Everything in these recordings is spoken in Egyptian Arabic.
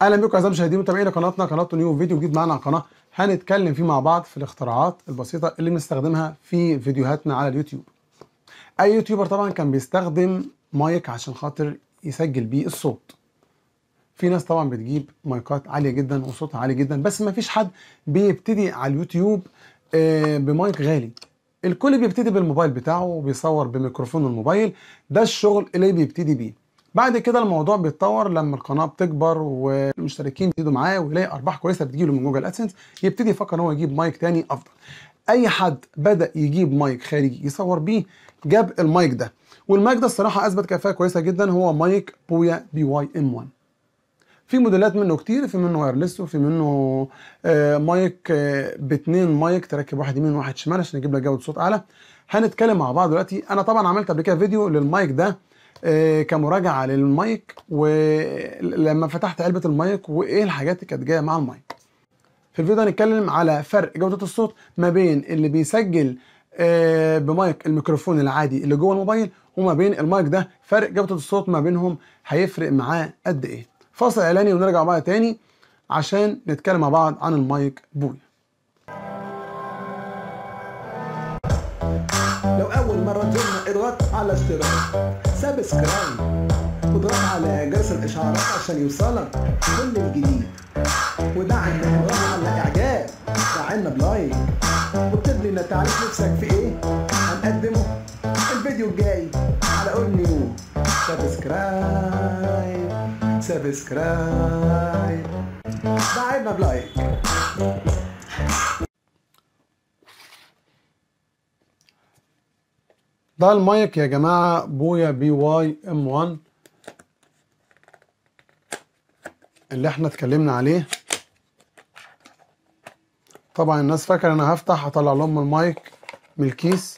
اهلا بكم اعزائي المشاهدين متابعين قناتنا قناه نيو فيديو جديد معانا على القناه هنتكلم فيه مع بعض في الاختراعات البسيطه اللي بنستخدمها في فيديوهاتنا على اليوتيوب اي يوتيوبر طبعا كان بيستخدم مايك عشان خاطر يسجل بيه الصوت في ناس طبعا بتجيب مايكات عاليه جدا وصوتها عالي جدا بس ما فيش حد بيبتدي على اليوتيوب آه، بمايك غالي الكل بيبتدي بالموبايل بتاعه وبيصور بميكروفون الموبايل ده الشغل اللي بيبتدي بيه بعد كده الموضوع بيتطور لما القناه بتكبر والمشتركين بيبتدوا معاه ويلاقي ارباح كويسه بتجيله من جوجل ادسنس يبتدي يفكر ان هو يجيب مايك تاني افضل اي حد بدا يجيب مايك خارجي يصور بيه جاب المايك ده والمايك ده الصراحه اثبت كفاءه كويسه جدا هو مايك بويا بي واي ام 1 في موديلات منه كتير في منه وايرلس وفي منه آه، مايك آه، باتنين مايك تركب واحد يمين وواحد شمال عشان يجيب لك جوده صوت اعلى هنتكلم مع بعض دلوقتي انا طبعا عملت قبل كده فيديو للمايك ده آه، كمراجعه للمايك ولما فتحت علبه المايك وايه الحاجات اللي كانت جايه مع المايك في الفيديو هنتكلم على فرق جوده الصوت ما بين اللي بيسجل آه، بمايك الميكروفون العادي اللي جوه الموبايل وما بين المايك ده فرق جوده الصوت ما بينهم هيفرق معاه قد ايه فاصل اعلاني ونرجع بقى تاني عشان نتكلم مع بعض عن المايك بوي لو اول مره تزورنا اضغط على اشتراك سبسكرايب واضغط على جرس الاشعارات عشان يوصلك كل الجديد ودعم اضغط على اعجاب دعمنا بلايك واكتب لنا تعريف نفسك في ايه هنقدمه الفيديو الجاي على اول نيو سبسكرايب سبسكرايب دعمنا بلايك ده المايك يا جماعة بويا بي واي ام 1 اللي احنا اتكلمنا عليه طبعا الناس فاكرة انا هفتح اطلع لهم المايك من الكيس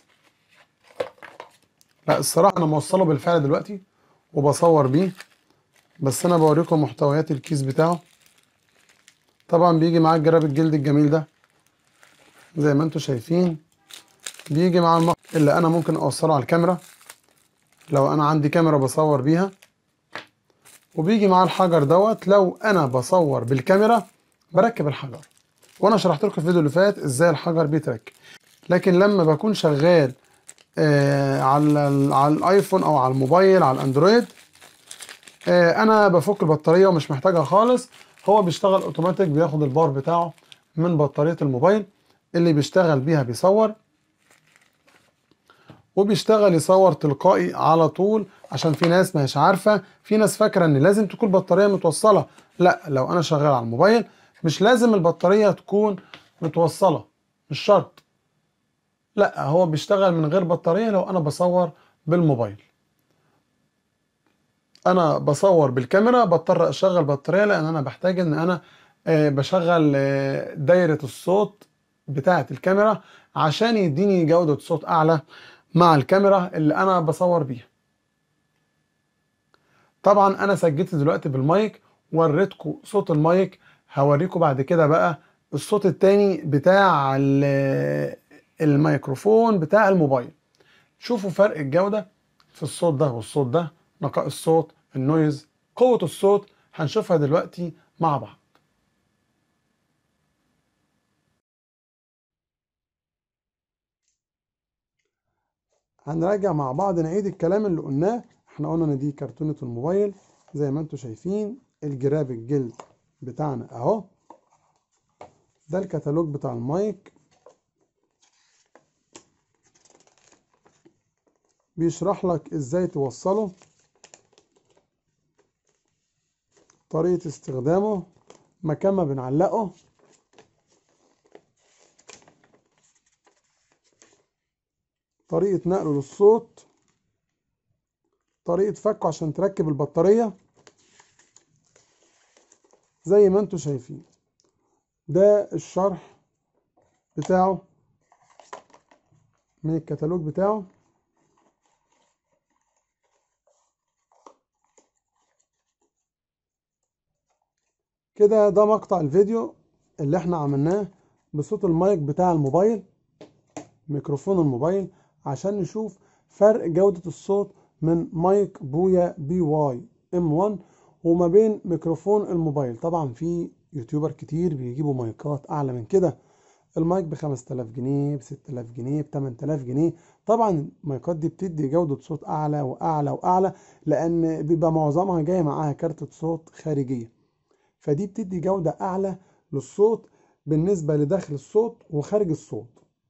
لا الصراحة انا موصله بالفعل دلوقتي وبصور بيه بس انا بوريكم محتويات الكيس بتاعه طبعا بيجي معاه الجراب الجلد الجميل ده زي ما انتم شايفين بيجي مع المق... اللي انا ممكن اوصله على الكاميرا لو انا عندي كاميرا بصور بيها وبيجي مع الحجر دوت لو انا بصور بالكاميرا بركب الحجر وانا شرحت لكم في الفيديو اللي فات ازاي الحجر بيتركب لكن لما بكون شغال آه على ال- على الايفون او على الموبايل على الاندرويد آه انا بفك البطاريه ومش محتاجها خالص هو بيشتغل اوتوماتيك بياخد الباور بتاعه من بطاريه الموبايل اللي بيشتغل بيها بيصور وبيشتغل يصور تلقائي على طول عشان في ناس مش عارفه في ناس فاكره ان لازم تكون البطاريه متوصله لا لو انا شغال على الموبايل مش لازم البطاريه تكون متوصله مش شرط لا هو بيشتغل من غير بطاريه لو انا بصور بالموبايل انا بصور بالكاميرا بضطر اشغل بطاريه لان انا بحتاج ان انا آه، بشغل آه، دايره الصوت بتاعه الكاميرا عشان يديني جوده صوت اعلى مع الكاميرا اللي انا بصور بيها طبعا انا سجلت دلوقتي بالمايك وريتكم صوت المايك هوريكم بعد كده بقى الصوت التاني بتاع ال- الميكروفون بتاع الموبايل شوفوا فرق الجودة في الصوت ده والصوت ده نقاء الصوت النويز قوة الصوت هنشوفها دلوقتي مع بعض هنراجع مع بعض نعيد الكلام اللي قلناه احنا قلنا ان دي كرتونة الموبايل زي ما انتم شايفين الجراب الجلد بتاعنا اهو ده الكتالوج بتاع المايك بيشرح لك ازاي توصله طريقة استخدامه مكان ما بنعلقه طريقة نقله للصوت طريقة فكه عشان تركب البطارية زي ما انتوا شايفين ده الشرح بتاعه من الكتالوج بتاعه كده ده مقطع الفيديو اللي احنا عملناه بصوت المايك بتاع الموبايل ميكروفون الموبايل عشان نشوف فرق جودة الصوت من مايك بويا بي واي ام 1 وما بين ميكروفون الموبايل طبعا في يوتيوبر كتير بيجيبوا مايكات اعلى من كده المايك ب 5000 جنيه ب 6000 جنيه ب 8000 جنيه طبعا المايكات دي بتدي جودة صوت اعلى واعلى واعلى لان بيبقى معظمها جاي معاها كارتة صوت خارجية فدي بتدي جودة اعلى للصوت بالنسبة لداخل الصوت وخارج الصوت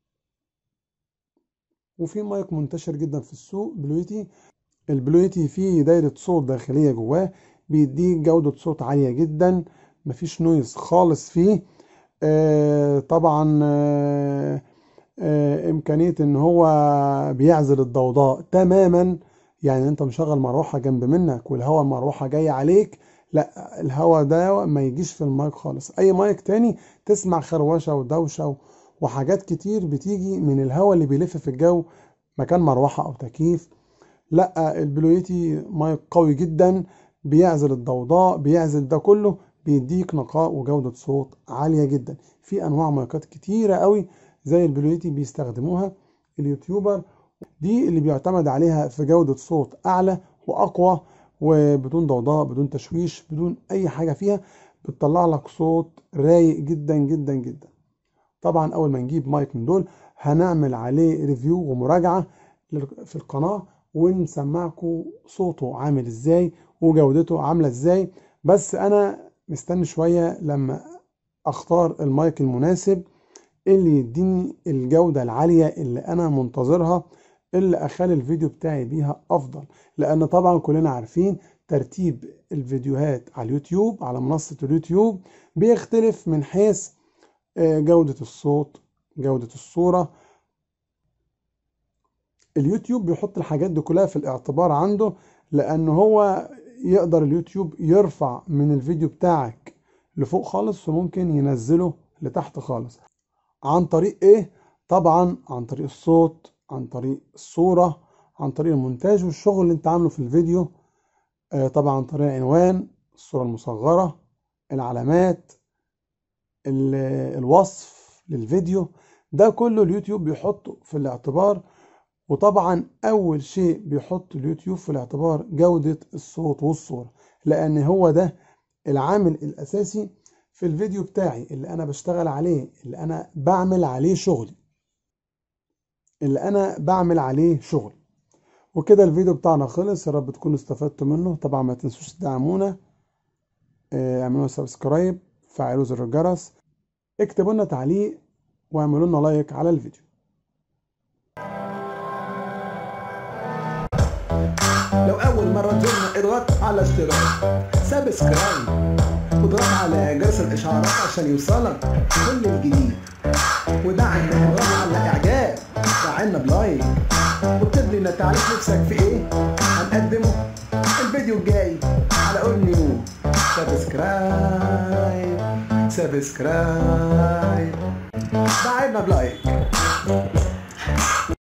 وفي مايك منتشر جدا في السوق بلويتي البلويتي فيه دايرة صوت داخلية جواه بيديك جودة صوت عالية جدا مفيش نويز خالص فيه آه طبعا آه آه إمكانية إن هو بيعزل الضوضاء تماما يعني أنت مشغل مروحة جنب منك والهواء المروحة جاية عليك لا الهواء ده ما يجيش في المايك خالص أي مايك تاني تسمع خروشة ودوشة وحاجات كتير بتيجي من الهواء اللي بيلف في الجو مكان مروحة أو تكييف لا البلويتي مايك قوي جدا بيعزل الضوضاء بيعزل ده كله بيديك نقاء وجودة صوت عالية جدا في أنواع مايكات كتيرة قوي زي البلويتي بيستخدموها اليوتيوبر دي اللي بيعتمد عليها في جودة صوت أعلى وأقوى وبدون ضوضاء بدون تشويش بدون أي حاجة فيها بتطلع لك صوت رايق جدا جدا جدا طبعا أول ما نجيب مايك من دول هنعمل عليه ريفيو ومراجعة في القناة ونسمعكم صوته عامل ازاي وجودته عاملة ازاي بس انا مستني شوية لما اختار المايك المناسب اللي يديني الجودة العالية اللي انا منتظرها اللي اخلي الفيديو بتاعي بيها افضل لان طبعا كلنا عارفين ترتيب الفيديوهات على اليوتيوب على منصة اليوتيوب بيختلف من حيث جودة الصوت جودة الصورة اليوتيوب بيحط الحاجات دي كلها في الاعتبار عنده لان هو يقدر اليوتيوب يرفع من الفيديو بتاعك لفوق خالص وممكن ينزله لتحت خالص عن طريق ايه طبعا عن طريق الصوت عن طريق الصورة عن طريق المونتاج والشغل اللي انت عامله في الفيديو آه طبعا عن طريق العنوان الصورة المصغرة العلامات الوصف للفيديو ده كله اليوتيوب بيحطه في الاعتبار وطبعا اول شيء بيحط اليوتيوب في الاعتبار جودة الصوت والصورة لان هو ده العامل الاساسي في الفيديو بتاعي اللي انا بشتغل عليه اللي انا بعمل عليه شغلي اللي انا بعمل عليه شغل وكده الفيديو بتاعنا خلص يا رب تكونوا استفدتوا منه طبعا ما تنسوش تدعمونا اعملوا سبسكرايب فعلوا زر الجرس اكتبوا لنا تعليق واعملوا لنا لايك على الفيديو لو أول مرة تزورنا اضغط على اشتراك سبسكرايب واضغط على جرس الإشعارات عشان يوصلك كل الجديد ودعم اضغط على إعجاب دعمنا بلايك واكتب لنا تعريف نفسك في إيه هنقدمه الفيديو الجاي على أول نيو سبسكرايب سبسكرايب دعمنا بلايك